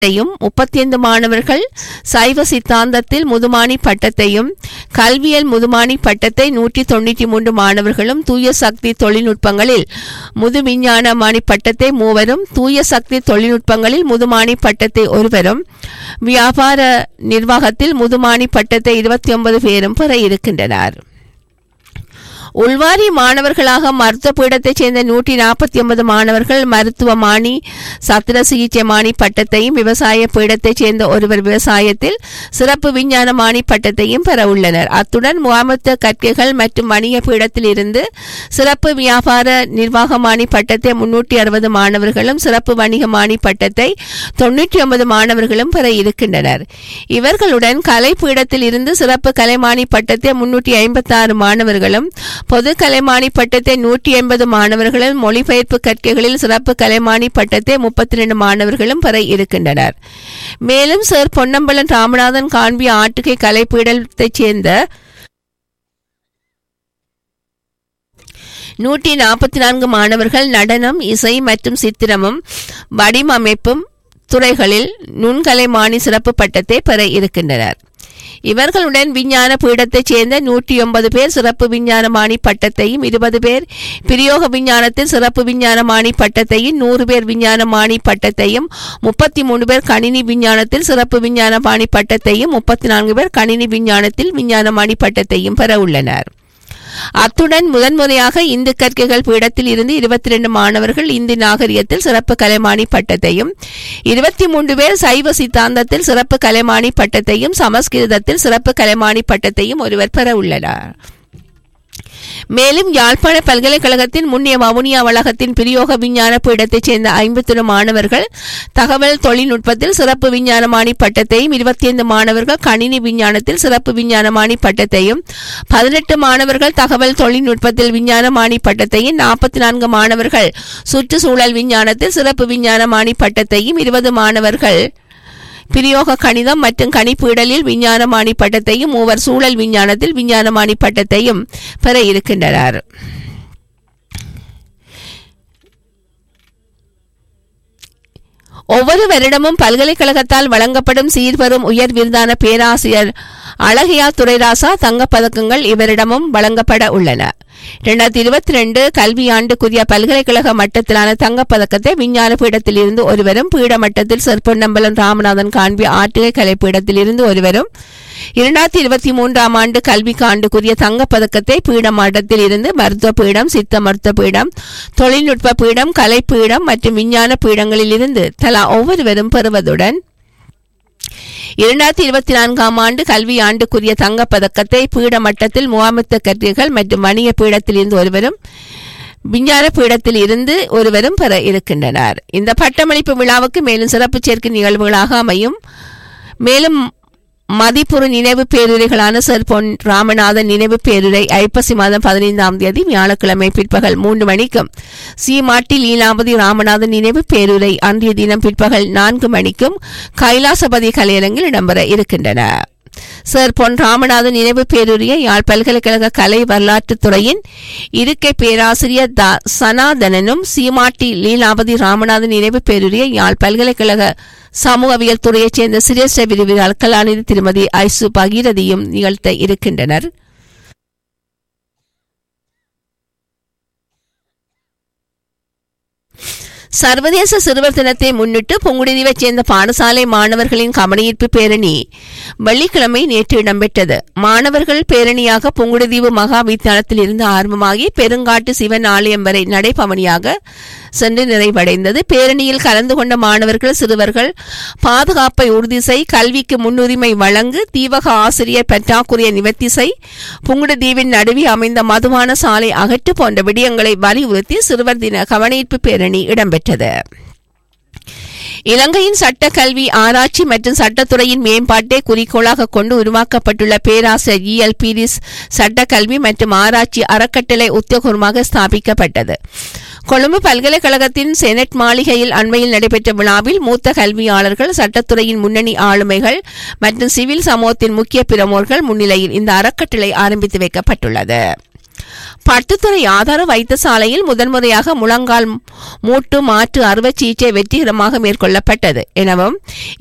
பட்டத்தையும் முப்பத்தி ஐந்து மாணவர்கள் சைவ சித்தாந்தத்தில் முதுமானி பட்டத்தையும் கல்வியல் முதுமானி பட்டத்தை நூற்றி தொண்ணூற்றி மூன்று மாணவர்களும் தூய சக்தி தொழில்நுட்பங்களில் முது விஞ்ஞான மானி பட்டத்தை மூவரும் தூய சக்தி தொழில்நுட்பங்களில் முதுமானி பட்டத்தை ஒருவரும் வியாபார நிர்வாகத்தில் முதுமானி பட்டத்தை இருபத்தி ஒன்பது பேரும் பெற இருக்கின்றனர் உள்வாரி மாணவர்களாக மருத்துவ பீடத்தைச் சேர்ந்த நூற்றி நாற்பத்தி ஒன்பது மாணவர்கள் மருத்துவ மாணி சத்திர சிகிச்சை மாணி பட்டத்தையும் விவசாய பீடத்தைச் சேர்ந்த ஒருவர் விவசாயத்தில் சிறப்பு விஞ்ஞான மாணி பட்டத்தையும் பெற உள்ளனர் அத்துடன் முகாமத்துவ கற்கைகள் மற்றும் வணிக பீடத்தில் இருந்து சிறப்பு வியாபார நிர்வாக மாணி பட்டத்தை முன்னூற்றி அறுபது மாணவர்களும் சிறப்பு வணிக மாணி பட்டத்தை தொன்னூற்றி ஒன்பது மாணவர்களும் பெற இருக்கின்றனர் இவர்களுடன் கலை பீடத்தில் இருந்து சிறப்பு கலைமானி பட்டத்தை முன்னூற்றி ஐம்பத்தி ஆறு மாணவர்களும் பொது கலைமானி பட்டத்தை நூற்றி எண்பது மாணவர்களும் மொழிபெயர்ப்பு கற்கைகளில் சிறப்பு கலைமானி பட்டத்தை முப்பத்தி ரெண்டு மாணவர்களும் பெற இருக்கின்றனர் மேலும் சார் பொன்னம்பலம் ராமநாதன் காண்பி ஆட்டுகை கலைப்பீடத்தைச் சேர்ந்த நூற்றி நாற்பத்தி நான்கு மாணவர்கள் நடனம் இசை மற்றும் சித்திரமும் வடிவமைப்பும் துறைகளில் நுண்கலைமானி சிறப்பு பட்டத்தை பெற இருக்கின்றனர் இவர்களுடன் விஞ்ஞான பீடத்தைச் சேர்ந்த நூற்றி ஒன்பது பேர் சிறப்பு விஞ்ஞானமானி பட்டத்தையும் இருபது பேர் பிரயோக விஞ்ஞானத்தில் சிறப்பு விஞ்ஞானமானி பட்டத்தையும் நூறு பேர் விஞ்ஞானமானி பட்டத்தையும் முப்பத்தி மூணு பேர் கணினி விஞ்ஞானத்தில் சிறப்பு விஞ்ஞானமானி பட்டத்தையும் முப்பத்தி நான்கு பேர் கணினி விஞ்ஞானத்தில் விஞ்ஞானமானி பட்டத்தையும் பெற உள்ளனர் அத்துடன் முதன்முறையாக இந்து கற்கைகள் பீடத்தில் இருந்து இருபத்தி ரெண்டு மாணவர்கள் இந்து நாகரிகத்தில் சிறப்பு கலைமானி பட்டத்தையும் இருபத்தி மூன்று பேர் சைவ சித்தாந்தத்தில் சிறப்பு கலைமானி பட்டத்தையும் சமஸ்கிருதத்தில் சிறப்பு கலைமானி பட்டத்தையும் ஒருவர் பெற உள்ளனர் மேலும் யாழ்ப்பாண பல்கலைக்கழகத்தின் முன்னிய வவுனியா வளாகத்தின் பிரயோக விஞ்ஞான பீடத்தைச் சேர்ந்த ஐம்பத்தொரு மாணவர்கள் தகவல் தொழில்நுட்பத்தில் சிறப்பு விஞ்ஞானமானி பட்டத்தையும் இருபத்தி ஐந்து மாணவர்கள் கணினி விஞ்ஞானத்தில் சிறப்பு விஞ்ஞானமானி பட்டத்தையும் பதினெட்டு மாணவர்கள் தகவல் தொழில்நுட்பத்தில் விஞ்ஞானமானி பட்டத்தையும் நாற்பத்தி நான்கு மாணவர்கள் சுற்றுச்சூழல் விஞ்ஞானத்தில் சிறப்பு விஞ்ஞானமானி பட்டத்தையும் இருபது மாணவர்கள் பிரயோக கணிதம் மற்றும் கணிப்பீடலில் விஞ்ஞானமானி பட்டத்தையும் மூவர் சூழல் விஞ்ஞானத்தில் விஞ்ஞானமானி பட்டத்தையும் பெற இருக்கின்றனர் ஒவ்வொரு வருடமும் பல்கலைக்கழகத்தால் வழங்கப்படும் சீர்வரும் உயர் விருதான பேராசிரியர் அழகையா துரைராசா தங்கப்பதக்கங்கள் இவரிடமும் வழங்கப்பட உள்ளன இரண்டாயிரத்தி இருபத்தி ரெண்டு கல்வியாண்டுக்குரிய பல்கலைக்கழக மட்டத்திலான தங்கப்பதக்கத்தை விஞ்ஞான பீடத்தில் இருந்து ஒருவரும் பீட மட்டத்தில் செற்பொன்னம்பலம் ராமநாதன் காண்பி ஆற்றுகை கலைப்பீடத்தில் இருந்து ஒருவரும் இரண்டாயிரத்தி இருபத்தி மூன்றாம் ஆண்டு கல்விக்கு ஆண்டுக்குரிய தங்கப்பதக்கத்தை பீட மட்டத்தில் இருந்து மருத்துவ பீடம் சித்த மருத்துவ பீடம் தொழில்நுட்ப பீடம் கலைப்பீடம் மற்றும் விஞ்ஞான பீடங்களில் இருந்து தலா ஒவ்வொருவரும் பெறுவதுடன் இரண்டாயிரத்தி இருபத்தி நான்காம் ஆண்டு கல்வி ஆண்டுக்குரிய தங்கப்பதக்கத்தை பீட மட்டத்தில் முகாமித்த கற்கைகள் மற்றும் வணிக பீடத்தில் இருந்து ஒருவரும் விஞ்ஞான பீடத்தில் இருந்து ஒருவரும் பெற இருக்கின்றனர் இந்த பட்டமளிப்பு விழாவுக்கு மேலும் சிறப்பு சேர்க்கை நிகழ்வுகளாக அமையும் மேலும் மதிப்புறு நினைவு பேருரைகளான சர் பொன் ராமநாதன் நினைவு பேருரை ஐப்பசி மாதம் பதினைந்தாம் தேதி வியாழக்கிழமை பிற்பகல் மூன்று மணிக்கும் சீமாட்டி லீலாவதி ராமநாதன் நினைவு பேருரை அன்றைய தினம் பிற்பகல் நான்கு மணிக்கும் கைலாசபதி கலையரங்கில் இடம்பெற இருக்கின்றன சர் பொன் ராமநாதன் நினைவு பேருரையை யாழ் பல்கலைக்கழக கலை வரலாற்றுத் துறையின் இருக்கை பேராசிரியர் த சனாதனனும் சீமாட்டி லீலாவதி ராமநாதன் நினைவு பேருரையை யாழ் பல்கலைக்கழக சமூகவியல் துறையைச் சேர்ந்த சிரேஷ்ட விரிவுகள் கலாநிதி திருமதி ஐசு பகீரதியும் நிகழ்த்த இருக்கின்றனர் சர்வதேச சிறுவர் தினத்தை முன்னிட்டு புங்குடுதீவைச் சேர்ந்த பாடசாலை மாணவர்களின் கவனஈர்ப்பு பேரணி வெள்ளிக்கிழமை நேற்று இடம்பெற்றது மாணவர்கள் பேரணியாக புங்குடுதீவு மகா வித்தியாலயத்தில் இருந்து ஆரம்பமாகி பெருங்காட்டு சிவன் ஆலயம் வரை நடைபவனியாக சென்று நிறைவடைந்தது பேரணியில் கலந்து கொண்ட மாணவர்கள் சிறுவர்கள் பாதுகாப்பை உறுதி செய் கல்விக்கு முன்னுரிமை வழங்கு தீவக ஆசிரியர் பற்றாக்குறைய நிவர்த்தி செய் புங்குடுதீவின் நடுவே அமைந்த மதுபான சாலை அகற்று போன்ற விடயங்களை வலியுறுத்தி சிறுவர் தின கவனஈர்ப்பு பேரணி இடம்பெற்றது இலங்கையின் சட்ட கல்வி ஆராய்ச்சி மற்றும் சட்டத்துறையின் மேம்பாட்டை குறிக்கோளாக கொண்டு உருவாக்கப்பட்டுள்ள பேராசிரியர் இ எல் பீரிஸ் சட்டக்கல்வி மற்றும் ஆராய்ச்சி அறக்கட்டளை உத்தியோகமாக ஸ்தாபிக்கப்பட்டது கொழும்பு பல்கலைக்கழகத்தின் செனட் மாளிகையில் அண்மையில் நடைபெற்ற விழாவில் மூத்த கல்வியாளர்கள் சட்டத்துறையின் முன்னணி ஆளுமைகள் மற்றும் சிவில் சமூகத்தின் முக்கிய பிரமுகர்கள் முன்னிலையில் இந்த அறக்கட்டளை ஆரம்பித்து வைக்கப்பட்டுள்ளது பட்டுத்துறை ஆதார வைத்தியசாலையில் முதன்முறையாக முழங்கால் மூட்டு மாற்று அறுவை சிகிச்சை வெற்றிகரமாக மேற்கொள்ளப்பட்டது எனவும்